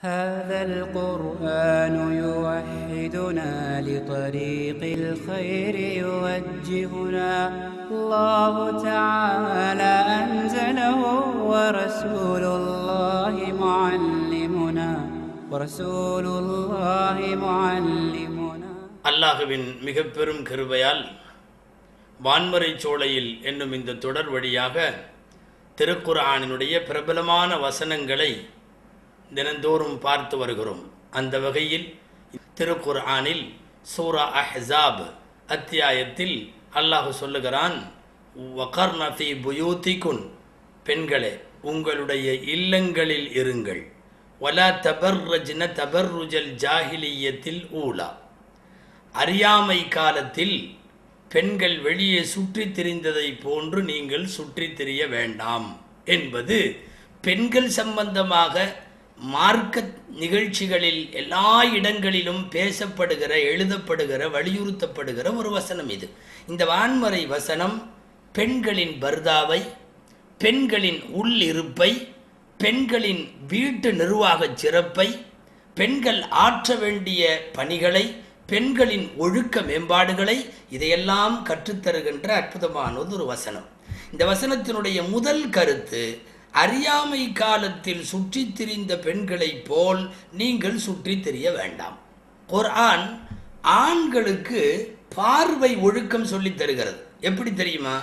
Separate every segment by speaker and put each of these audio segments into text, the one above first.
Speaker 1: هذا القرآن يوحدنا لطريق الخير يوجهنا الله تعالى أنزله ورسول الله معلمنا ورسول الله معلمنا
Speaker 2: அல்லாஹுவின் மிக பெரும் கிருபையால் வான்மறை சோலையில் என்னும் இந்த தொடர் வழியாக திருக்குர்ஆனினுடைய பிரபலமான வசனங்களை தினந்தோறும் பார்த்து வருகிறோம் அந்த வகையில் திருக்குர்ஆனில் சூரா அஹ்ஸாப் அத்தியாயத்தில் அல்லாஹ் சொல்லுகிறான் வகர்ன ஃபீ புயூத்திகுன் பெண்களே உங்களுடைய இல்லங்களில் இருங்கள் வலா தபர்ரஜ்ன தபர்ருஜல் ஜாஹிலியத்தில் ஊலா அறியாமை காலத்தில் பெண்கள் வெளியே சுற்றித் திரிந்ததை போன்று நீங்கள் சுற்றித் திரிய வேண்டாம் என்பது பெண்கள் சம்பந்தமாக மார்க்க நிகழ்ச்சிகளில் எல்லா இடங்களிலும் பேசப்படுகிற எழுதப்படுகிற வலியுறுத்தப்படுகிற ஒரு வசனம் இது இந்த வான்மறை வசனம் பெண்களின் பர்தாவை பெண்களின் உள்ளிருப்பை பெண்களின் வீட்டு நிர்வாகச் சிறப்பை பெண்கள் ஆற்ற வேண்டிய பணிகளை பெண்களின் ஒழுக்க மேம்பாடுகளை இதையெல்லாம் கற்றுத்தருகின்ற அற்புதமானது ஒரு வசனம் இந்த வசனத்தினுடைய முதல் கருத்து அறியாமை காலத்தில் சுற்றித் திரிந்த பெண்களைப் போல் நீங்கள் சுற்றித் திரிய வேண்டாம் குர்ஆன் ஆண்களுக்கு பார்வை ஒழுக்கம் சொல்லித் தருகிறது எப்படி தெரியுமா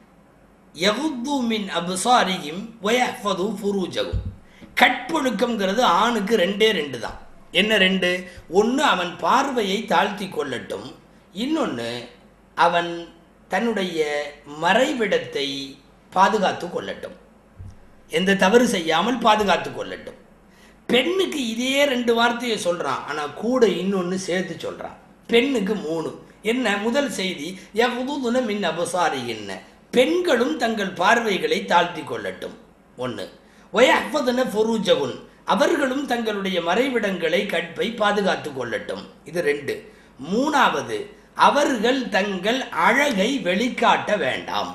Speaker 2: யகுத்து மின் அபுசாரியும் வயஃபது ஃபுரூஜகும் கற்பொழுக்கம்ங்கிறது ஆணுக்கு ரெண்டே ரெண்டு தான் என்ன ரெண்டு ஒன்று அவன் பார்வையை தாழ்த்தி கொள்ளட்டும் இன்னொன்று அவன் தன்னுடைய மறைவிடத்தை பாதுகாத்து கொள்ளட்டும் எந்த தவறு செய்யாமல் பாதுகாத்து கொள்ளட்டும் பெண்ணுக்கு இதே ரெண்டு வார்த்தையை சொல்கிறான் ஆனால் கூட இன்னொன்று சேர்த்து சொல்கிறான் பெண்ணுக்கு மூணு என்ன முதல் செய்தி யகுதுன மின் அபசாரி என்ன பெண்களும் தங்கள் பார்வைகளை தாழ்த்தி கொள்ளட்டும் ஒன்று ஒயஃபதன ஃபொரூஜகுன் அவர்களும் தங்களுடைய மறைவிடங்களை கற்பை பாதுகாத்து கொள்ளட்டும் இது ரெண்டு மூணாவது அவர்கள் தங்கள் அழகை வெளிக்காட்ட வேண்டாம்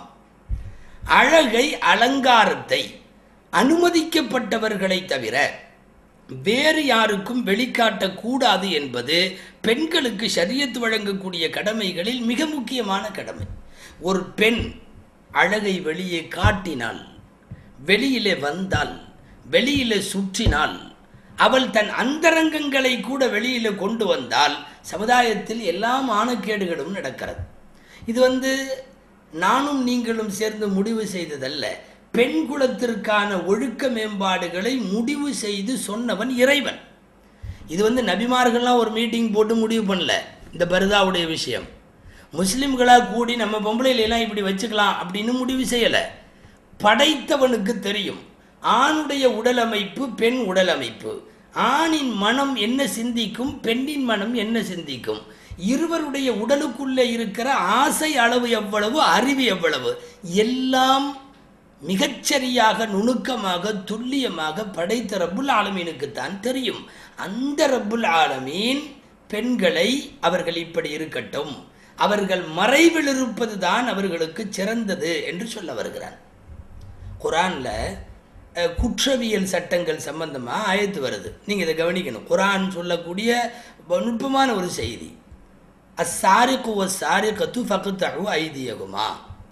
Speaker 2: அழகை அலங்காரத்தை அனுமதிக்கப்பட்டவர்களை தவிர வேறு யாருக்கும் வெளிக்காட்டக்கூடாது என்பது பெண்களுக்கு சரியத்து வழங்கக்கூடிய கடமைகளில் மிக முக்கியமான கடமை ஒரு பெண் அழகை வெளியே காட்டினால் வெளியிலே வந்தால் வெளியிலே சுற்றினால் அவள் தன் அந்தரங்கங்களை கூட வெளியில கொண்டு வந்தால் சமுதாயத்தில் எல்லா மானக்கேடுகளும் நடக்கிறது இது வந்து நானும் நீங்களும் சேர்ந்து முடிவு செய்ததல்ல பெண் குலத்திற்கான ஒழுக்க மேம்பாடுகளை முடிவு செய்து சொன்னவன் இறைவன் இது வந்து நபிமார்கள்லாம் ஒரு மீட்டிங் போட்டு முடிவு பண்ணல இந்த பர்தாவுடைய விஷயம் முஸ்லிம்களாக கூடி நம்ம பொம்பளையிலாம் இப்படி வச்சுக்கலாம் அப்படின்னு முடிவு செய்யலை படைத்தவனுக்கு தெரியும் ஆணுடைய உடல் அமைப்பு பெண் உடல் அமைப்பு ஆணின் மனம் என்ன சிந்திக்கும் பெண்ணின் மனம் என்ன சிந்திக்கும் இருவருடைய உடலுக்குள்ளே இருக்கிற ஆசை அளவு எவ்வளவு அறிவு எவ்வளவு எல்லாம் மிகச்சரியாக நுணுக்கமாக துல்லியமாக படைத்த ரப்புல் ஆலமீனுக்குத்தான் தெரியும் அந்த ரப்புல் ஆலமீன் பெண்களை அவர்கள் இப்படி இருக்கட்டும் அவர்கள் மறைவில் இருப்பது தான் அவர்களுக்கு சிறந்தது என்று சொல்ல வருகிறான் குரானில் குற்றவியல் சட்டங்கள் சம்பந்தமாக ஆயத்து வருது நீங்கள் இதை கவனிக்கணும் குரான் சொல்லக்கூடிய நுட்பமான ஒரு செய்தி அசாரிக்கு ஒ சாரிகத்து ஃபகுத்தகு ஐதியகுமா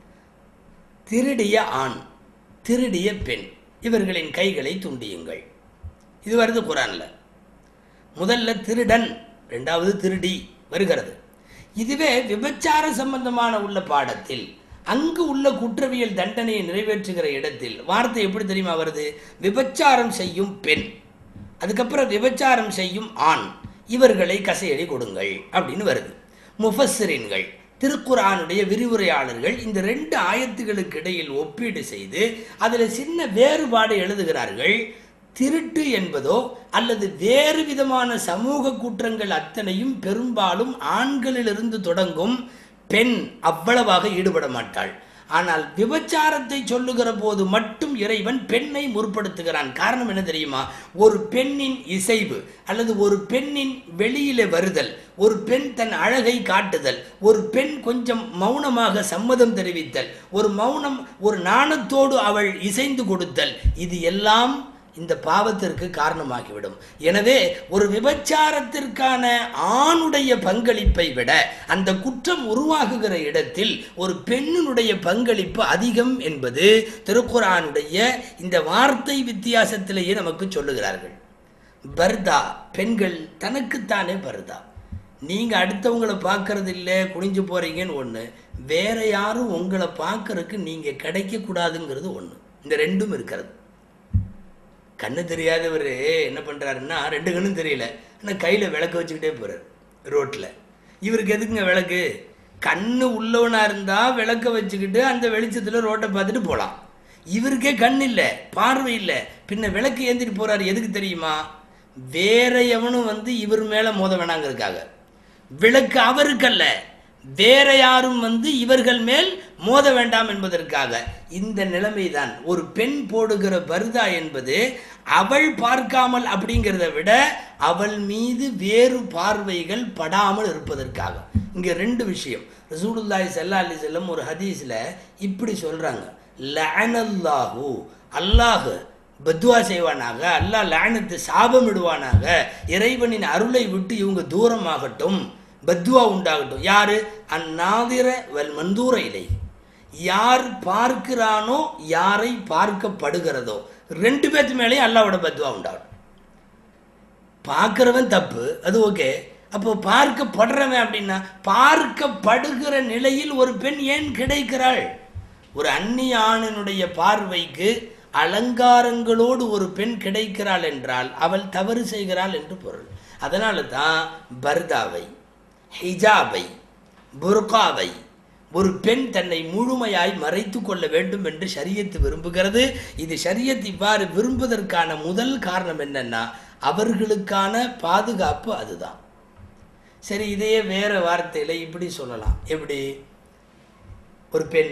Speaker 2: திருடிய ஆண் திருடிய பெண் இவர்களின் கைகளை துண்டியுங்கள் இது வருது குரானில் முதல்ல திருடன் ரெண்டாவது திருடி வருகிறது இதுவே விபச்சார சம்பந்தமான உள்ள பாடத்தில் அங்கு உள்ள குற்றவியல் தண்டனையை நிறைவேற்றுகிற இடத்தில் வார்த்தை எப்படி தெரியுமா வருது விபச்சாரம் செய்யும் பெண் அதுக்கப்புறம் விபச்சாரம் செய்யும் ஆண் இவர்களை கசையடி கொடுங்கள் அப்படின்னு வருது முஃபஸ்ஸரின்கள் திருக்குரானுடைய விரிவுரையாளர்கள் இந்த ரெண்டு ஆயத்துகளுக்கு இடையில் ஒப்பீடு செய்து அதில் சின்ன வேறுபாடு எழுதுகிறார்கள் திருட்டு என்பதோ அல்லது வேறு விதமான சமூக குற்றங்கள் அத்தனையும் பெரும்பாலும் ஆண்களிலிருந்து தொடங்கும் பெண் அவ்வளவாக ஈடுபட மாட்டாள் ஆனால் விபச்சாரத்தை சொல்லுகிற போது மட்டும் இறைவன் பெண்ணை முற்படுத்துகிறான் காரணம் என்ன தெரியுமா ஒரு பெண்ணின் இசைவு அல்லது ஒரு பெண்ணின் வெளியிலே வருதல் ஒரு பெண் தன் அழகை காட்டுதல் ஒரு பெண் கொஞ்சம் மௌனமாக சம்மதம் தெரிவித்தல் ஒரு மௌனம் ஒரு நாணத்தோடு அவள் இசைந்து கொடுத்தல் இது எல்லாம் இந்த பாவத்திற்கு காரணமாகிவிடும் எனவே ஒரு விபச்சாரத்திற்கான ஆணுடைய பங்களிப்பை விட அந்த குற்றம் உருவாகுகிற இடத்தில் ஒரு பெண்ணினுடைய பங்களிப்பு அதிகம் என்பது திருக்குரானுடைய இந்த வார்த்தை வித்தியாசத்திலேயே நமக்கு சொல்லுகிறார்கள் பர்தா பெண்கள் தனக்குத்தானே பர்தா நீங்க அடுத்தவங்களை பார்க்கறது இல்லை குனிஞ்சு போறீங்கன்னு ஒன்று வேற யாரும் உங்களை பார்க்கறதுக்கு நீங்க கிடைக்க கூடாதுங்கிறது ஒன்று இந்த ரெண்டும் இருக்கிறது கண்ணு தெரியாதவர் என்ன பண்றாருன்னா ரெண்டு கண்ணும் தெரியல ஆனால் கையில் விளக்கு வச்சுக்கிட்டே போறாரு ரோட்டில் இவருக்கு எதுக்குங்க விளக்கு கண்ணு உள்ளவனா இருந்தா விளக்க வச்சுக்கிட்டு அந்த வெளிச்சத்தில் ரோட்டை பார்த்துட்டு போகலாம் இவருக்கே கண் இல்லை பார்வை இல்லை பின்ன விளக்கு ஏந்திட்டு போறாரு எதுக்கு தெரியுமா வேற எவனும் வந்து இவர் மேலே மோத வேணாங்கிறதுக்காக விளக்கு அவருக்கல்ல வேற யாரும் வந்து இவர்கள் மேல் மோத வேண்டாம் என்பதற்காக இந்த நிலைமைதான் ஒரு பெண் போடுகிற பர்தா என்பது அவள் பார்க்காமல் அப்படிங்கிறத விட அவள் மீது வேறு பார்வைகள் படாமல் இருப்பதற்காக இங்க ரெண்டு விஷயம் ரசூலுல்லாஹி ஸல்லல்லாஹு அலைஹி வஸல்லம் ஒரு ஹதீஸ்ல இப்படி சொல்றாங்க லஅனல்லாஹு அல்லாஹ் பத்வா செய்வானாக அல்லாஹ் லானத்து சாபம் இடுவானாக இறைவனின் அருளை விட்டு இவங்க தூரமாகட்டும் பத்வா உண்டாகட்டும் யாரு அந்நாதிர வல் மந்தூர இலை யார் பார்க்கிறானோ யாரை பார்க்கப்படுகிறதோ ரெண்டு பேர்த்து மேலேயும் அல்லாவோட பத்வா உண்டாகட்டும் பார்க்கிறவன் தப்பு அது ஓகே அப்போ பார்க்கப்படுறவன் அப்படின்னா பார்க்கப்படுகிற நிலையில் ஒரு பெண் ஏன் கிடைக்கிறாள் ஒரு அந்நிய ஆணினுடைய பார்வைக்கு அலங்காரங்களோடு ஒரு பெண் கிடைக்கிறாள் என்றால் அவள் தவறு செய்கிறாள் என்று பொருள் அதனால தான் பர்தாவை ஹிஜாபை புர்காவை ஒரு பெண் தன்னை முழுமையாய் மறைத்து கொள்ள வேண்டும் என்று ஷரியத்து விரும்புகிறது இது ஷரியத் இவ்வாறு விரும்புவதற்கான முதல் காரணம் என்னன்னா அவர்களுக்கான பாதுகாப்பு அதுதான் சரி இதையே வேற வார்த்தையில இப்படி சொல்லலாம் எப்படி ஒரு பெண்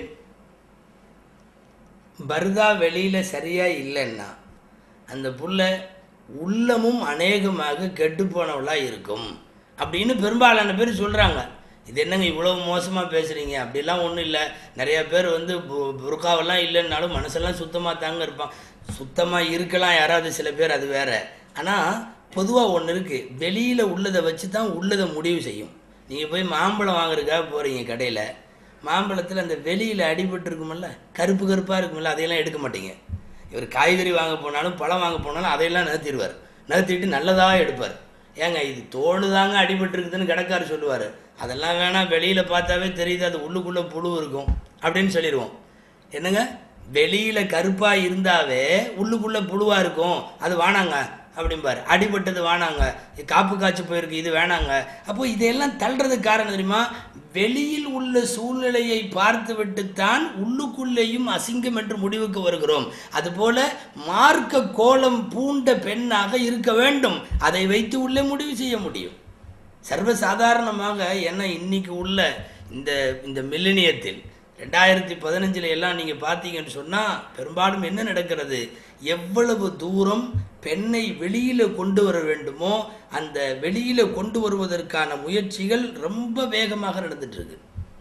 Speaker 2: பர்தா வெளியில சரியா இல்லைன்னா அந்த புள்ள உள்ளமும் அநேகமாக கெட்டு போனவளா இருக்கும் அப்படின்னு பெரும்பாலான பேர் சொல்றாங்க இது என்னங்க இவ்வளவு மோசமா பேசுறீங்க அப்படிலாம் ஒன்றும் இல்லை நிறைய பேர் வந்து பு- புர்காவெல்லாம் இல்லைன்னாலும் மனசெல்லாம் சுத்தமா தாங்க இருப்பான் சுத்தமா இருக்கலாம் யாராவது சில பேர் அது வேற ஆனா பொதுவா ஒன்று இருக்கு வெளியில உள்ளதை வச்சு தான் உள்ளதை முடிவு செய்யும் நீங்க போய் மாம்பழம் வாங்குறதுக்காக போறீங்க கடையில மாம்பழத்தில் அந்த வெளியில் அடிபட்டு இருக்குமில்ல கருப்பு கருப்பாக இருக்குமில்ல அதையெல்லாம் எடுக்க மாட்டீங்க இவர் காய்கறி வாங்க போனாலும் பழம் வாங்க போனாலும் அதையெல்லாம் நிறுத்திடுவார் நிறுத்திட்டு நல்லதாக எடுப்பார் ஏங்க இது தோடு தாங்க அடிபட்டு இருக்குதுன்னு கடைக்காரர் சொல்லுவார் அதெல்லாம் வேணாம் வெளியில் பார்த்தாவே தெரியுது அது உள்ளுக்குள்ளே புழு இருக்கும் அப்படின்னு சொல்லிடுவோம் என்னங்க வெளியில் கருப்பாக இருந்தாவே உள்ளுக்குள்ளே புழுவாக இருக்கும் அது வேணாங்க அப்படிம்பாரு அடிபட்டது வேணாங்க இது காப்பு காய்ச்சி போயிருக்கு இது வேணாங்க அப்போ இதையெல்லாம் தள்ளுறதுக்கு காரணம் தெரியுமா வெளியில் உள்ள சூழ்நிலையை பார்த்து விட்டுத்தான் உள்ளுக்குள்ளேயும் அசிங்கம் என்று முடிவுக்கு வருகிறோம் அதுபோல மார்க்க கோலம் பூண்ட பெண்ணாக இருக்க வேண்டும் அதை வைத்து உள்ளே முடிவு செய்ய முடியும் சர்வசாதாரணமாக என்ன இன்னைக்கு உள்ள இந்த இந்த மில்லினியத்தில் ரெண்டாயிரத்தி பதினஞ்சில் எல்லாம் நீங்கள் பார்த்தீங்கன்னு சொன்னால் பெரும்பாலும் என்ன நடக்கிறது எவ்வளவு தூரம் பெண்ணை வெளியில் கொண்டு வர வேண்டுமோ அந்த வெளியில் கொண்டு வருவதற்கான முயற்சிகள் ரொம்ப வேகமாக நடந்துட்டு இருக்கு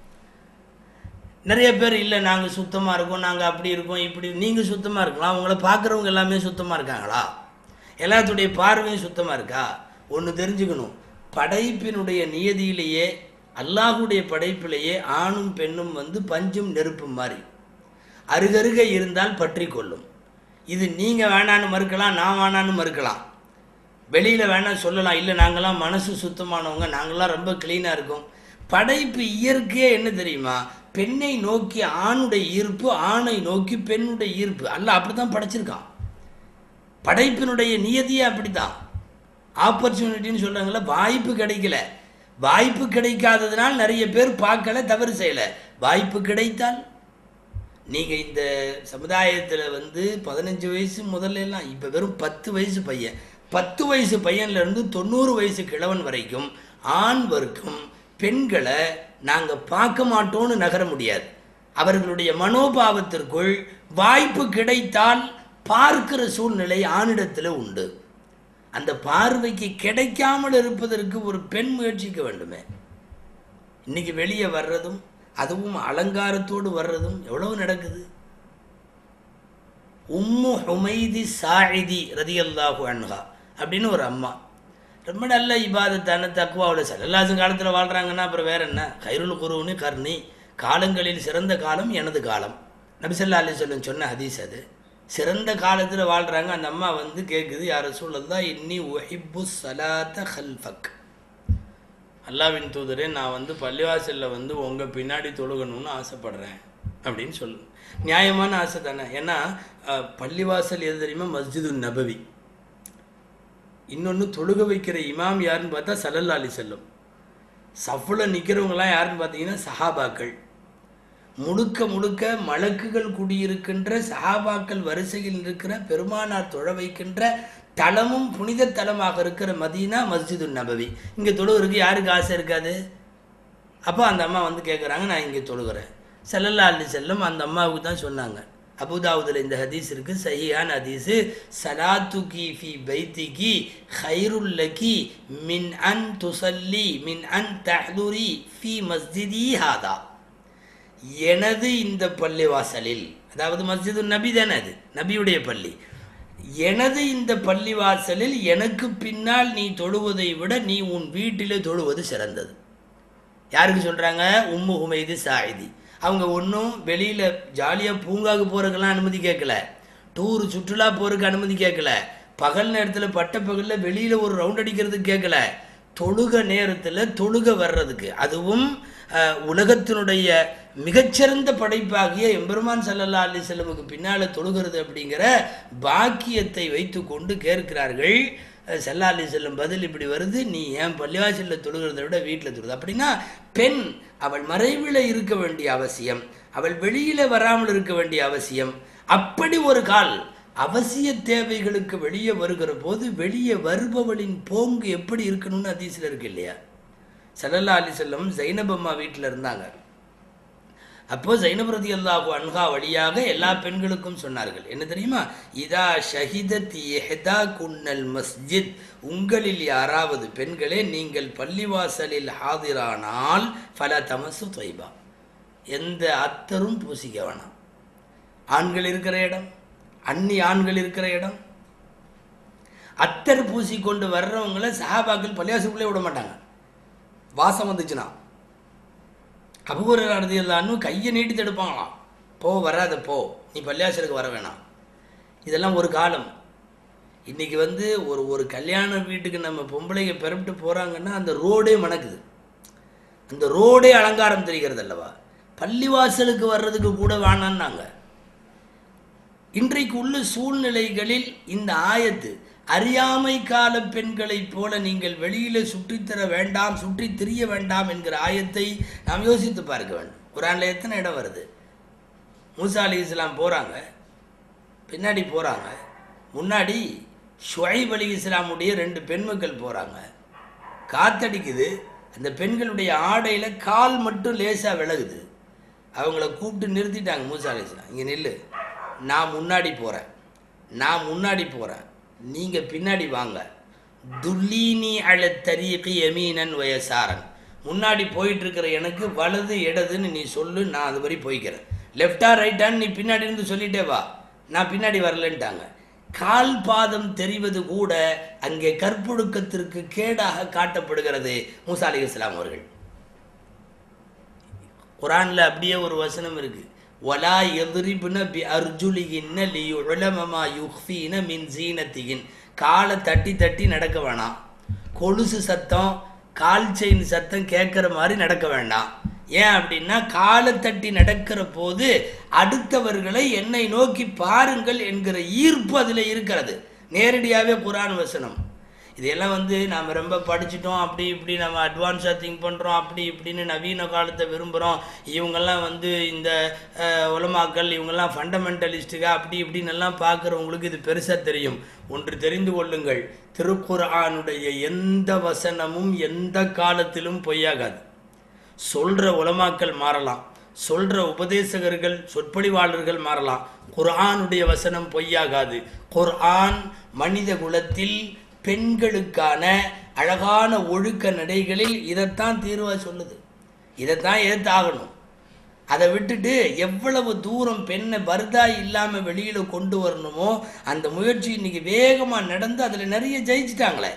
Speaker 2: நிறைய பேர் இல்லை நாங்கள் சுத்தமாக இருக்கோம் நாங்கள் அப்படி இருக்கோம் இப்படி நீங்கள் சுத்தமாக இருக்கலாம் உங்களை பார்க்குறவங்க எல்லாமே சுத்தமாக இருக்காங்களா எல்லாத்துடைய பார்வையும் சுத்தமாக இருக்கா ஒன்று தெரிஞ்சுக்கணும் படைப்பினுடைய நியதியிலேயே அல்லாஹுடைய படைப்பிலேயே ஆணும் பெண்ணும் வந்து பஞ்சும் நெருப்பும் மாதிரி அருகருக இருந்தால் பற்றி கொள்ளும் இது நீங்கள் வேணான்னு மறுக்கலாம் நான் வேணான்னு மறுக்கலாம் வெளியில் வேணாம் சொல்லலாம் இல்லை நாங்களாம் மனசு சுத்தமானவங்க நாங்களாம் ரொம்ப க்ளீனாக இருக்கோம் படைப்பு இயற்கையே என்ன தெரியுமா பெண்ணை நோக்கி ஆணுடைய ஈர்ப்பு ஆணை நோக்கி பெண்ணுடைய ஈர்ப்பு அல்ல அப்படி தான் படைச்சிருக்கான் படைப்பினுடைய நியதியே அப்படித்தான் ஆப்பர்ச்சுனிட்டின்னு சொல்கிறாங்கள வாய்ப்பு கிடைக்கல வாய்ப்பு கிடைக்காததுனால் நிறைய பேர் பார்க்கல தவறு செய்யல வாய்ப்பு கிடைத்தால் நீங்கள் இந்த சமுதாயத்தில் வந்து பதினஞ்சு வயசு முதல்ல எல்லாம் இப்போ வெறும் பத்து வயசு பையன் பத்து வயசு பையன்லேருந்து தொண்ணூறு வயசு கிழவன் வரைக்கும் ஆண் வர்க்கம் பெண்களை நாங்கள் பார்க்க மாட்டோம்னு நகர முடியாது அவர்களுடைய மனோபாவத்திற்குள் வாய்ப்பு கிடைத்தால் பார்க்கிற சூழ்நிலை ஆணிடத்தில் உண்டு அந்த பார்வைக்கு கிடைக்காமல் இருப்பதற்கு ஒரு பெண் முயற்சிக்க வேண்டுமே இன்னைக்கு வெளியே வர்றதும் அதுவும் அலங்காரத்தோடு வர்றதும் எவ்வளவு நடக்குது உம்மு ஹுமைதி சாயிதி ரதியல்லாஹு அன்ஹா அப்படின்னு ஒரு அம்மா ரொம்ப நல்ல இபாதத்தான தக்குவாவில் சல்லல்லாசன் காலத்தில் வாழ்கிறாங்கன்னா அப்புறம் வேற என்ன கைருள் குருவுன்னு கர்ணி காலங்களில் சிறந்த காலம் எனது காலம் நபிசல்லா அலி சொல்லம் சொன்ன ஹதீஸ் அது சிறந்த காலத்தில் வாழ்கிறாங்க அந்த அம்மா வந்து கேட்குது யார் சொல்லதா இன்னி ஒஹிப்பு சலாத்த ஹல்ஃபக் அல்லாவின் தூதரே நான் வந்து பள்ளிவாசலில் வந்து உங்கள் பின்னாடி தொழுகணும்னு ஆசைப்படுறேன் அப்படின்னு சொல்லு நியாயமான ஆசை தானே ஏன்னா அஹ், பள்ளிவாசல் எது தெரியுமா மஸ்ஜிது நபவி இன்னொன்று தொழுக வைக்கிற இமாம் யாருன்னு பார்த்தா சல்லல்லா அலி செல்லம் சஃபில் நிற்கிறவங்களாம் யாருன்னு பார்த்தீங்கன்னா சஹாபாக்கள் முழுக்க முழுக்க மலக்குகள் குடியிருக்கின்ற சஹாபாக்கள் வரிசையில் இருக்கிற பெருமானார் தொழ வைக்கின்ற தலமும் புனித தலமாக இருக்கிற மதீனா மஸ்ஜிது நபவி இங்கே தொழுகிறதுக்கு யாருக்கு ஆசை இருக்காது அப்போ அந்த அம்மா வந்து கேட்குறாங்க நான் இங்கே தொழுகிறேன் செல்லல்லா அலி செல்லம் அந்த அம்மாவுக்கு தான் சொன்னாங்க அபுதாவுதில் இந்த ஹதீஸ் இருக்கு சஹியான ஹதீஸு சலாத்துகி ஃபி பைத்திகி ஹைருல்லகி மின் அன் துசல்லி மின் அன் தஹ்துரி ஃபி மஸ்ஜிதி ஹாதா எனது இந்த பள்ளிவாசலில் அதாவது மஸ்ஜிது நபி தானே அது நபியுடைய பள்ளி எனது இந்த பள்ளிவாசலில் எனக்கு பின்னால் நீ தொழுவதை விட நீ உன் வீட்டிலே தொழுவது சிறந்தது யாருக்கு சொல்கிறாங்க உம்மு ஹுமைது சாயிதி அவங்க ஒன்றும் வெளியில் ஜாலியாக பூங்காவுக்கு போகிறதுக்கெல்லாம் அனுமதி கேட்கல டூர் சுற்றுலா போகிறதுக்கு அனுமதி கேட்கல பகல் நேரத்தில் பட்ட பகலில் வெளியில் ஒரு ரவுண்ட் அடிக்கிறதுக்கு கேட்கல தொழுக நேரத்தில் தொழுக வர்றதுக்கு அதுவும் அஹ், உலகத்தினுடைய மிகச்சிறந்த படைப்பாகிய எம்பெருமான் சல்லல்லா அலி செல்லமுக்கு பின்னால் தொழுகிறது அப்படிங்கிற பாக்கியத்தை வைத்துக்கொண்டு கேட்கிறார்கள் அஹ், சல்லா அலி செல்லம் பதில் இப்படி வருது நீ ஏன் பள்ளிவாசலில் தொழுகிறத விட வீட்டில் தொழுது அப்படின்னா பெண் அவள் மறைவில் இருக்க வேண்டிய அவசியம் அவள் வெளியில் வராமல் இருக்க வேண்டிய அவசியம் அப்படி ஒரு கால் அவசிய தேவைகளுக்கு வெளியே வருகிற போது வெளியே வருபவளின் போங்கு எப்படி இருக்கணும்னு அதிசயில் இருக்கு இல்லையா சல்லல்லா அலி செல்லம் ஜைனப் அம்மா வீட்டில் இருந்தாங்க அப்போ ஜைனப் ரதி அல்லாஹு அன்ஹா வழியாக எல்லா பெண்களுக்கும் சொன்னார்கள் என்ன தெரியுமா இதா ஷஹிதத் எஹதா குன்னல் மஸ்ஜித் உங்களில் யாராவது பெண்களே நீங்கள் பள்ளிவாசலில் ஹாதிரானால் ஃபல தமசு தொய்பா எந்த அத்தரும் பூசிக்க வேணாம் ஆண்கள் இருக்கிற இடம் அன்னி ஆண்கள் இருக்கிற இடம் அத்தர் பூசிக்கொண்டு வர்றவங்கள சஹாபாக்கள் பள்ளிவாசலுக்குள்ளே விட மாட்டாங்க வாசம் வந்துச்சுன்னா அபுகுர அறுதியில்லான்னு கையை நீட்டி தடுப்பாங்களாம் போ வராத போ நீ பள்ளியாசலுக்கு வர வேணாம் இதெல்லாம் ஒரு காலம் இன்னைக்கு வந்து ஒரு ஒரு கல்யாண வீட்டுக்கு நம்ம பொம்பளைங்க பெறப்பட்டு போகிறாங்கன்னா அந்த ரோடே மணக்குது அந்த ரோடே அலங்காரம் தெரிகிறது அல்லவா பள்ளிவாசலுக்கு வர்றதுக்கு கூட வேணான்னாங்க இன்றைக்கு உள்ள சூழ்நிலைகளில் இந்த ஆயத்து அறியாமை கால பெண்களைப் போல நீங்கள் வெளியில சுற்றித்தர வேண்டாம் சுற்றி திரிய வேண்டாம் என்கிற ஆயத்தை நாம் யோசித்து பார்க்க வேண்டும் குரான்ல எத்தனை இடம் வருது மூசா அலி இஸ்லாம் போகிறாங்க பின்னாடி போகிறாங்க முன்னாடி ஷுவைப் அலி இஸ்லாமுடைய ரெண்டு பெண்மக்கள் போகிறாங்க காத்தடிக்குது அந்த பெண்களுடைய ஆடையில் கால் மட்டும் லேசாக விலகுது அவங்கள கூப்பிட்டு நிறுத்திட்டாங்க மூசா அலி இஸ்லாம் இங்கே நில்லு நான் முன்னாடி போகிறேன் நான் முன்னாடி போகிறேன் நீங்கள் பின்னாடி வாங்க துல்லீனி அழ தரீக்கு எமீனன் வயசாரன் முன்னாடி போயிட்டு இருக்கிற எனக்கு வலது இடதுன்னு நீ சொல்லு நான் அது மாதிரி போய்க்கிறேன் லெஃப்டா ரைட்டான்னு நீ பின்னாடி இருந்து சொல்லிட்டே வா நான் பின்னாடி வரலன்ட்டாங்க கால் பாதம் தெரிவது கூட அங்கே கற்பொழுக்கத்திற்கு கேடாக காட்டப்படுகிறது மூசா அலி இஸ்லாம் அவர்கள் குரான்ல அப்படியே ஒரு வசனம் இருக்கு வலா எதிரிபுன பி அர்ஜுலிகின்ன லி உலமமா யுஃபீன மின் ஜீனத்திகின் காலை தட்டி தட்டி நடக்க வேணாம் கொலுசு சத்தம் கால் செயின் சத்தம் கேட்குற மாதிரி நடக்க வேண்டாம் ஏன் அப்படின்னா காலை தட்டி நடக்கிற போது அடுத்தவர்களை என்னை நோக்கி பாருங்கள் என்கிற ஈர்ப்பு அதில் இருக்கிறது நேரடியாகவே குரான் வசனம் இதெல்லாம் வந்து நாம் ரொம்ப படிச்சிட்டோம் அப்படி இப்படி நம்ம அட்வான்ஸாக திங்க் பண்ணுறோம் அப்படி இப்படின்னு நவீன காலத்தை விரும்புகிறோம் இவங்கெல்லாம் வந்து இந்த அஹ், உலமாக்கள் இவங்கெல்லாம் ஃபண்டமெண்டலிஸ்ட்டுக்கா அப்படி இப்படின்னு எல்லாம் பார்க்குறவங்களுக்கு இது பெருசாக தெரியும் ஒன்று தெரிந்து கொள்ளுங்கள் திருக்குர்ஆனுடைய எந்த வசனமும் எந்த காலத்திலும் பொய்யாகாது சொல்கிற உலமாக்கள் மாறலாம் சொல்கிற உபதேசகர்கள் சொற்பொழிவாளர்கள் மாறலாம் குர்ஆனுடைய வசனம் பொய்யாகாது குர்ஆன் மனித குலத்தில் பெண்களுக்கான அழகான ஒழுக்க நடைகளில் இதைத்தான் தீர்வாக சொல்லுது இதைத்தான் ஏத்தாகணும் அதை விட்டுட்டு எவ்வளவு தூரம் பெண்ணை பர்தா இல்லாமல் வெளியில் கொண்டு வரணுமோ அந்த முயற்சி இன்னைக்கு வேகமாக நடந்து அதில் நிறைய ஜெயிச்சிட்டாங்களே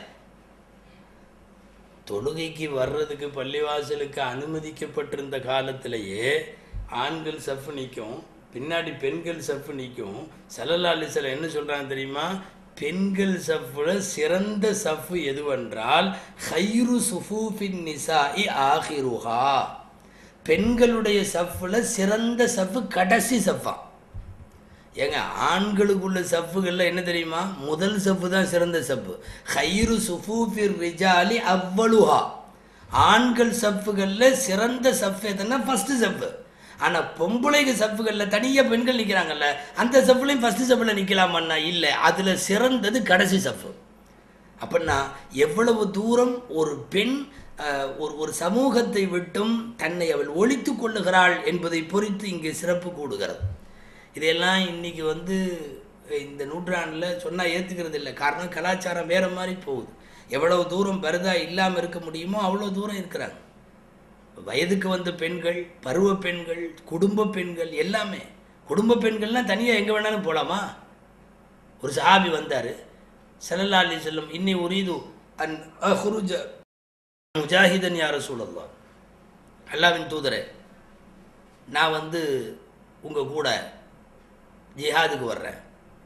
Speaker 2: தொழுகைக்கு வர்றதுக்கு பள்ளிவாசலுக்கு அனுமதிக்கப்பட்டிருந்த காலத்திலேயே ஆண்கள் சஃப் நிற்கும் பின்னாடி பெண்கள் சஃப் நிற்கும் சல்லல்லாஹு அலைஹி வஸல்லம் என்ன சொல்கிறாங்க தெரியுமா பெண்கள் சஃப்ல சிறந்த சஃப் எதுவென்றால் ஹைரு சுஃபூஃபின் நிசாஇ ஆஹிருஹா பெண்களுடைய சஃப்ல சிறந்த சஃப் கடைசி சஃபா ஏங்க ஆண்களுக்குள்ள சஃப்புகள்ல என்ன தெரியுமா முதல் சஃப்பு தான் சிறந்த சஃப்பு ஹைரு சுஃபூஃபிர் ரிஜாலி அவ்வளுஹா ஆண்கள் சஃப்புகளில் சிறந்த சஃப் எதுன்னா ஃபர்ஸ்ட் சஃப்பு ஆனால் பொம்பளைங்க சஃப்புகளில் தனியாக பெண்கள் நிற்கிறாங்கல்ல அந்த சஃப்லையும் ஃபர்ஸ்ட் சஃப்பில் நிற்கலாமன்னா இல்லை அதில் சிறந்தது கடைசி சஃப்பு அப்படின்னா எவ்வளவு தூரம் ஒரு பெண் அஹ், ஒரு ஒரு சமூகத்தை விட்டும் தன்னை அவள் ஒழித்து கொள்ளுகிறாள் என்பதை பொறித்து இங்கே சிறப்பு கூடுகிறது இதையெல்லாம் இன்னைக்கு வந்து இந்த நூற்றாண்டில் சொன்னால் ஏற்றுக்கிறது இல்லை காரணம் கலாச்சாரம் வேறு மாதிரி போகுது எவ்வளவு தூரம் பரதா இல்லாமல் இருக்க முடியுமோ அவ்வளோ தூரம் இருக்கிறாங்க வயதுக்கு வந்த பெண்கள் பருவ பெண்கள் குடும்ப பெண்கள் எல்லாமே குடும்ப பெண்கள்லாம் தனியாக எங்கே வேணாலும் போகலாமா ஒரு சஹாபி வந்தார் ஸல்லல்லாஹு அலைஹி செல்லம் இன்னி உரீது அன் அஹ்ருஜ முஜாஹிதன் யார சூழல்லாம் அல்லாவின் தூதரே நான் வந்து உங்கள் கூட ஜிஹாதுக்கு வர்றேன்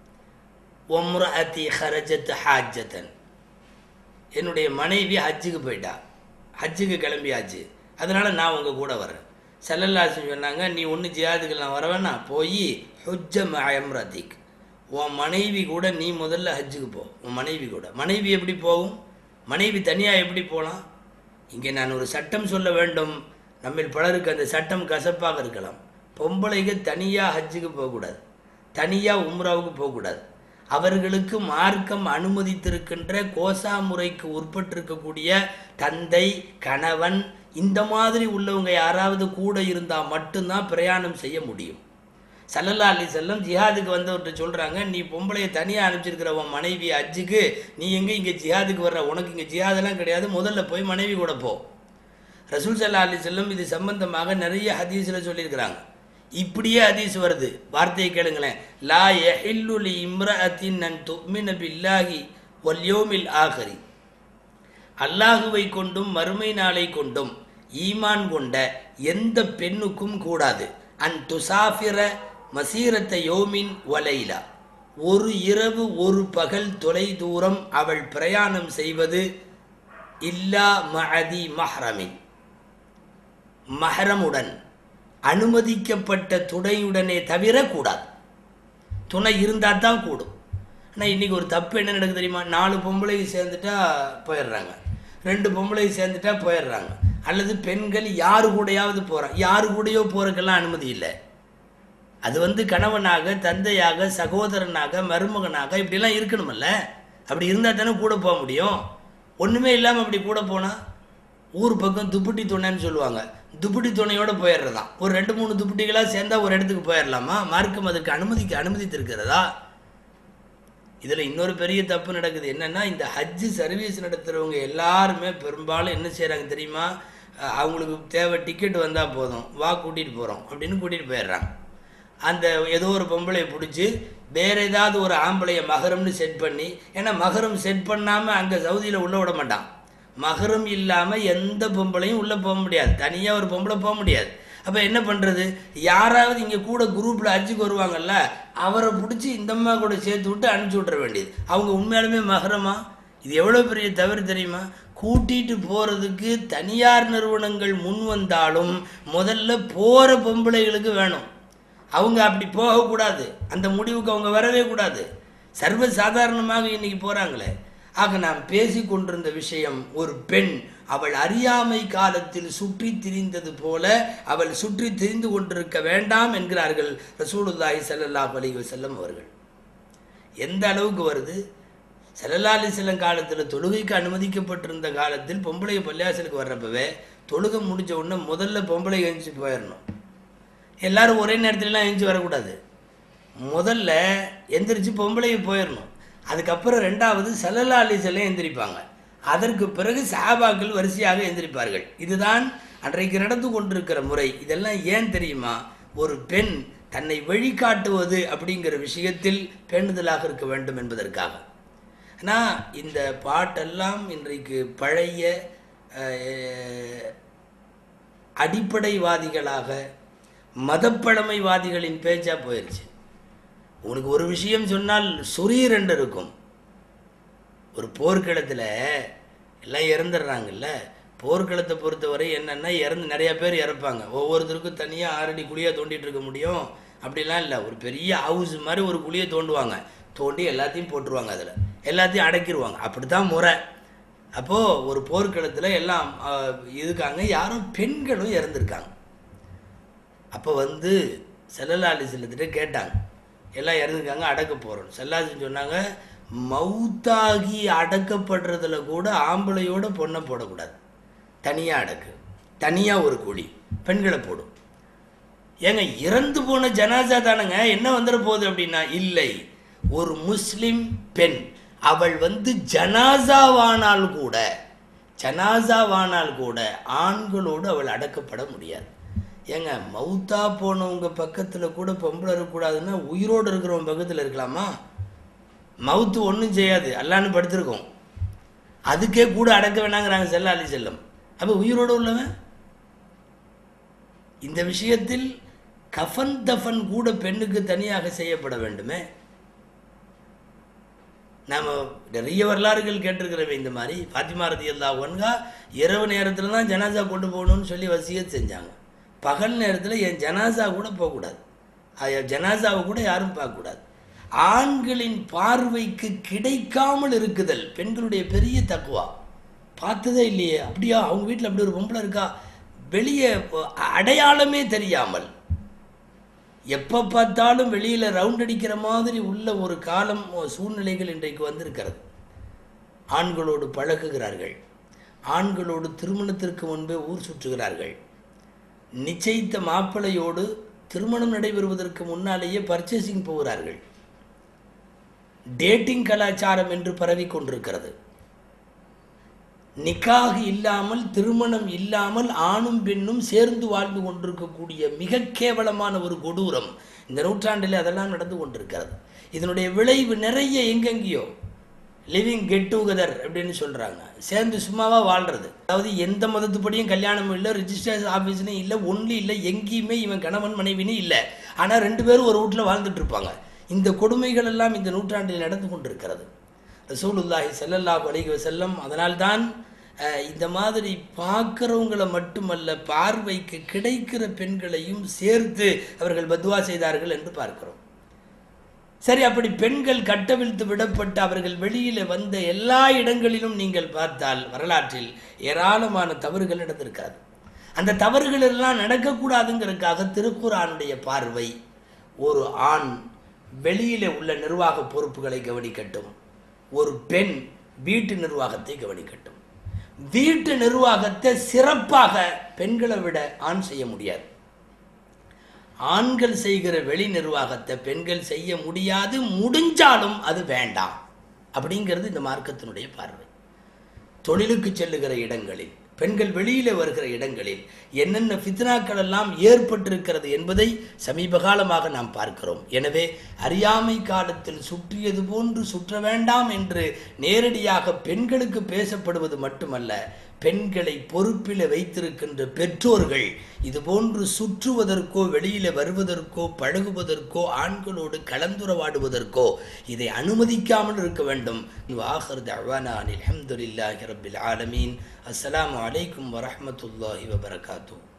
Speaker 2: ஒம்ர அத்தி ஹரஜத் ஹாஜத்தன் என்னுடைய மனைவி ஹஜ்ஜுக்கு போயிட்டா ஹஜ்ஜுக்கு கிளம்பியாச்சு அதனால் நான் உங்கள் கூட வர்றேன் செல்லல்லாசி சொன்னாங்க நீ ஒன்று ஜியாதுக்கெல்லாம் வர வேணாம் போய் ஹுஜ்ஜ மயம்ரதிக் உன் மனைவி கூட நீ முதல்ல ஹஜ்ஜுக்கு போ உன் மனைவி கூட மனைவி எப்படி போகும் மனைவி தனியாக எப்படி போகலாம் இங்கே நான் ஒரு சட்டம் சொல்ல வேண்டும் நம்மில் பலருக்கு அந்த சட்டம் கசப்பாக இருக்கலாம் பொம்பளைங்க தனியாக ஹஜ்ஜுக்கு போகக்கூடாது தனியாக உம்ராவுக்கு போகக்கூடாது அவர்களுக்கு மார்க்கம் அனுமதித்திருக்கின்ற கோசா முறைக்கு உட்பட்டிருக்கக்கூடிய தந்தை கணவன் இந்த மாதிரி உள்ளவங்க யாராவது கூட இருந்தால் மட்டும்தான் பிரயாணம் செய்ய முடியும் சல்லல்லா அலி செல்லம் ஜிஹாதுக்கு வந்தவர்கிட்ட சொல்கிறாங்க நீ பொம்பளையை தனியாக அனுப்பிச்சிருக்கிற உன் மனைவி அஜ்ஜுக்கு நீ எங்கே இங்கே ஜிஹாதுக்கு வர்ற உனக்கு இங்கே ஜிஹாதெல்லாம் கிடையாது முதல்ல போய் மனைவி கூட போ ரசூல் சல்லா அலி செல்லம் இது சம்பந்தமாக நிறைய ஹதீஸில் சொல்லியிருக்கிறாங்க இப்படியே ஹதீஸ் வருது வார்த்தையை கேளுங்களேன் லா யஹில்லு லி இம்ரஅத்தின் அன் துமின பில்லாஹி வல் யௌமில் ஆகரி அல்லாஹுவை கொண்டும் மறுமை நாளை கொண்டும் ஈமான் கொண்ட எந்த பெண்ணுக்கும் கூடாது அன் துசாஃபிர மசீரத்த யோமின் வலைலா ஒரு இரவு ஒரு பகல் தொலை தூரம் அவள் பிரயாணம் செய்வது இல்லா மஅதி மஹ்ரமின் மஹரமுடன் அனுமதிக்கப்பட்ட துணையுடனே தவிர கூடாது துணை இருந்தால் தான் கூடும் ஆனால் இன்றைக்கி ஒரு தப்பு என்ன நடக்குது தெரியுமா நாலு பொம்பளை சேர்ந்துட்டா போயிடுறாங்க ரெண்டு பொம்பளை சேர்ந்துட்டா போயிடுறாங்க அல்லது பெண்கள் யாரு கூடயாவது போகிறாங்க யாரு கூடயோ போகிறதுக்கெல்லாம் அனுமதி இல்லை அது வந்து கணவனாக தந்தையாக சகோதரனாக மருமகனாக இப்படிலாம் இருக்கணுமல்ல அப்படி இருந்தால் தானே கூட போக முடியும் ஒன்றுமே இல்லாமல் அப்படி கூட போனால் ஊர் பக்கம் துப்புட்டி துணைன்னு சொல்லுவாங்க துப்புட்டி துணையோடு போயிடுறதாம் ஒரு ரெண்டு மூணு துப்புட்டிகளாக சேர்ந்தா ஒரு இடத்துக்கு போயிடலாமா மார்க்கம் அதற்கு அனுமதிக்கு அனுமதித்திருக்கிறதா இதில் இன்னொரு பெரிய தப்பு நடக்குது என்னென்னா இந்த ஹஜ்ஜு சர்வீஸ் நடத்துகிறவங்க எல்லாருமே பெரும்பாலும் என்ன செய்கிறாங்க தெரியுமா அஹ் அவங்களுக்கு தேவை டிக்கெட் வந்தால் போதும் வா கூட்டிகிட்டு போகிறோம் அப்படின்னு கூட்டிகிட்டு போயிடுறாங்க அந்த ஏதோ ஒரு பொம்பளையை பிடிச்சி வேற ஏதாவது ஒரு ஆம்பளைய மகரம்னு செட் பண்ணி ஏன்னா மகரம் செட் பண்ணாமல் அங்கே சவுதியில் உள்ள விட மாட்டான் மகரம் இல்லாமல் எந்த பொம்பளையும் உள்ளே போக முடியாது தனியாக ஒரு பொம்பளை போக முடியாது அப்போ என்ன பண்ணுறது யாராவது இங்கே கூட குரூப்பில் அஜுக்கு வருவாங்கல்ல அவரை பிடிச்சி இந்த அம்மா கூட சேர்த்து விட்டு அனுப்பிச்சி விட்ற வேண்டியது அவங்க உண்மையாலுமே மகரமா இது எவ்வளோ பெரிய தவறு தெரியுமா கூட்டிட்டு போகிறதுக்கு தனியார் நிறுவனங்கள் முன் வந்தாலும் முதல்ல போகிற பொம்பளைகளுக்கு வேணும் அவங்க அப்படி போகக்கூடாது அந்த முடிவுக்கு அவங்க வரவே கூடாது சர்வ சாதாரணமாக இன்னைக்கு போகிறாங்களே ஆக நாம் பேசி கொண்டிருந்த விஷயம் ஒரு பெண் அவள் அறியாமை காலத்தில் சுற்றி திரிந்தது போல அவள் சுற்றி திரிந்து கொண்டிருக்க வேண்டாம் என்கிறார்கள் ரசூலுல்லாஹி ஸல்லல்லாஹு அலைஹி வஸல்லம் அவர்கள் எந்த அளவுக்கு வருது ஸல்லல்லாஹு அலைஹி வஸல்லம் காலத்தில் தொழுகைக்கு அனுமதிக்கப்பட்டிருந்த காலத்தில் பொம்பளை பள்ளியாசலுக்கு வர்றப்பவே தொழுகை முடிஞ்ச உடனே முதல்ல பொம்பளை எழுந்துச்சு போயிடணும் எல்லாரும் ஒரே நேரத்துலலாம் எழுந்துச்சு வரக்கூடாது முதல்ல எந்திரிச்சு பொம்பளையை போயிடணும் அதுக்கப்புறம் ரெண்டாவது சல்லல்லா அலிசல்லம் எந்திரிப்பாங்க அதற்கு பிறகு சஹாபாக்கள் வரிசையாக எந்திரிப்பார்கள் இதுதான் அன்றைக்கு நடந்து கொண்டிருக்கிற முறை இதெல்லாம் ஏன் தெரியுமா ஒரு பெண் தன்னை வழிகாட்டுவது அப்படிங்கிற விஷயத்தில் பேணுதலாக இருக்க வேண்டும் என்பதற்காக ஆனால் இந்த பாட்டெல்லாம் இன்றைக்கு பழைய அஹ், அடிப்படைவாதிகளாக மதப்பழமைவாதிகளின் பேச்சா போயிடுச்சு உனக்கு ஒரு விஷயம் சொன்னால் சுரீரென்று இருக்கும் ஒரு போர்க்களத்தில் எல்லாம் இறந்துடுறாங்கல்ல போர்க்களத்தை பொறுத்தவரை என்னென்னா இறந்து நிறைய பேர் இறப்பாங்க ஒவ்வொருத்தருக்கும் தனியாக ஆறடி குழியாக தோண்டிட்டு இருக்க முடியும் அப்படிலாம் இல்லை ஒரு பெரிய ஹவுஸ் மாதிரி ஒரு குழியை தோண்டுவாங்க தோண்டி எல்லாத்தையும் போட்டுருவாங்க அதில் எல்லாத்தையும் அடக்கிடுவாங்க அப்படி தான் முறை அப்போது ஒரு போர்க்களத்தில் எல்லாம் ஆஹ், இருக்காங்க யாரும் பெண்களும் இறந்துருக்காங்க அப்போ வந்து செல்லலாலி செல்லத்திட்ட கேட்டாங்க எல்லாம் இறந்துருக்காங்க அடக்க போகிறோம் செல்லாசின்னு சொன்னாங்க மௌத்தாகி அடக்கப்படுறதுல கூட ஆம்பளையோட பொண்ணை போடக்கூடாது தனியாக அடக்கு தனியாக ஒரு குழி பெண்களை போடும் ஏங்க இறந்து போன ஜனாசா தானங்க என்ன வந்துட போகுது அப்படின்னா இல்லை ஒரு முஸ்லிம் பெண் அவள் வந்து ஜனாசாவானால் கூட ஜனாசாவானால் கூட ஆண்களோடு அவள் அடக்கப்பட முடியாது ஏங்க மௌத்தா போனவங்க பக்கத்தில் கூட பொம்பளை இருக்கக்கூடாதுன்னா உயிரோடு இருக்கிறவங்க பக்கத்தில் இருக்கலாமா மவுத்து ஒன்றும் செய்யாது அல்லான்னு படுத்திருக்கோம் அதுக்கே கூட அடக்க வேணாங்கிறாங்க செல்லாலி செல்லம் அப்போ உயிரோடு உள்ளவன் இந்த விஷயத்தில் கஃன் தஃபன் கூட பெண்ணுக்கு தனியாக செய்யப்பட வேண்டுமே நாம் நிறைய வரலாறுகள் கேட்டிருக்கிறவே இந்த மாதிரி ஃபாத்திமா ரதி அல்லா ஒன்கா இரவு நேரத்தில் தான் ஜனாசா கொண்டு போகணும்னு சொல்லி வசியத் செஞ்சாங்க பகல் நேரத்தில் என் ஜனாசா கூட போகக்கூடாது அது ஜனாசாவை கூட யாரும் பார்க்கக்கூடாது ஆண்களின் பார்வைக்கு கிடைக்காமல் இருக்குதல் பெண்களுடைய பெரிய தக்குவா பார்த்ததே இல்லையே அப்படியா அவங்க வீட்டில் அப்படி ஒரு பொம்பளை இருக்கா வெளியே போ- அடையாளமே தெரியாமல் எப்போ பார்த்தாலும் வெளியில் ரவுண்ட் அடிக்கிற மாதிரி உள்ள ஒரு காலம் ஓ, சூழ்நிலைகள் இன்றைக்கு வந்திருக்கிறது ஆண்களோடு பழகுகிறார்கள் ஆண்களோடு திருமணத்திற்கு முன்பே ஊர் சுற்றுகிறார்கள் நிச்சயித்த மாப்பிள்ளையோடு திருமணம் நடைபெறுவதற்கு முன்னாலேயே பர்ச்சேசிங் போகிறார்கள் டேட்டிங் கலாச்சாரம் என்று பரவி கொண்டிருக்கிறது நிக்காக இல்லாமல் திருமணம் இல்லாமல் ஆணும் பெண்ணும் சேர்ந்து வாழ்ந்து கொண்டிருக்கக்கூடிய மிக கேவலமான ஒரு கொடூரம் இந்த நூற்றாண்டில் அதெல்லாம் நடந்து கொண்டிருக்கிறது இதனுடைய விளைவு நிறைய எங்கெங்கேயோ லிவிங் கெட் டுகெதர் அப்படின்னு சொல்கிறாங்க சேர்ந்து சும்மாவாக வாழ்கிறது அதாவது எந்த மதத்துப்படியும் கல்யாணம் இல்லை ரிஜிஸ்டர் ஆஃபீஸ்லையும் இல்லை ஒன்லி இல்லை எங்கேயுமே இவன் கணவன் மனைவினே இல்லை ஆனால் ரெண்டு பேரும் ஒரு வீட்டில் வாழ்ந்துட்டு இருப்பாங்க இந்த கொடுமைகள் எல்லாம் இந்த நூற்றாண்டில் நடந்து கொண்டிருக்கிறது ரசூலுல்லாஹி ஸல்லல்லாஹு அலைஹி வஸல்லம் அதனால்தான் அஹ், இந்த மாதிரி பார்க்குறவங்களை மட்டுமல்ல பார்வைக்கு கிடைக்கிற பெண்களையும் சேர்த்து அவர்கள் பத்வா செய்தார்கள் என்று பார்க்கிறோம் சரி அப்படி பெண்கள் கட்டவிழ்த்து விடப்பட்டு அவர்கள் வெளியில் வந்த எல்லா இடங்களிலும் நீங்கள் பார்த்தால் வரலாற்றில் ஏராளமான தவறுகள் நடந்திருக்கிறது அந்த தவறுகள் எல்லாம் நடக்கக்கூடாதுங்கிறதுக்காக திருக்குறானுடைய பார்வை ஒரு ஆண் வெளியிலே உள்ள நிர்வாக பொறுப்புகளை கவனிக்கட்டும் ஒரு பெண் வீட்டு நிர்வாகத்தை கவனிக்கட்டும் வீட்டு நிர்வாகத்தை சிறப்பாக பெண்களை விட ஆண் செய்ய முடியாது ஆண்கள் செய்கிற வெளி நிர்வாகத்தை பெண்கள் செய்ய முடியாது முடிஞ்சாலும் அது வேண்டாம் அப்படிங்கிறது இந்த மார்க்கத்தினுடைய பார்வை தொழிலுக்கு செல்லுகிற இடங்களில் பெண்கள் வெளியில வருகிற இடங்களில் என்னென்ன ஃபித்னாக்கள் எல்லாம் ஏற்பட்டிருக்கிறது என்பதை சமீப காலமாக நாம் பார்க்கிறோம் எனவே அறியாமை காலத்தில் சுற்றியது போன்று சுற்ற வேண்டாம் என்று நேரடியாக பெண்களுக்கு பேசப்படுவது மட்டுமல்ல பெண்களை பொறுப்பில் வைத்திருக்கின்ற பெற்றோர்கள் இது போன்று சுற்றுவதற்கோ வெளியில வருவதற்கோ பழகுவதற்கோ ஆண்களோடு கலந்துரவாடுவதற்கோ இதை அனுமதிக்காமல் இருக்க வேண்டும் வாஹர் தவானா அனில் அஹமதுல்லாஹி ரபில் ஆலமீன் அஸ்ஸலாமு அலைக்கும் வரஹ்மத்துல்லாஹி வபரகாத்துஹு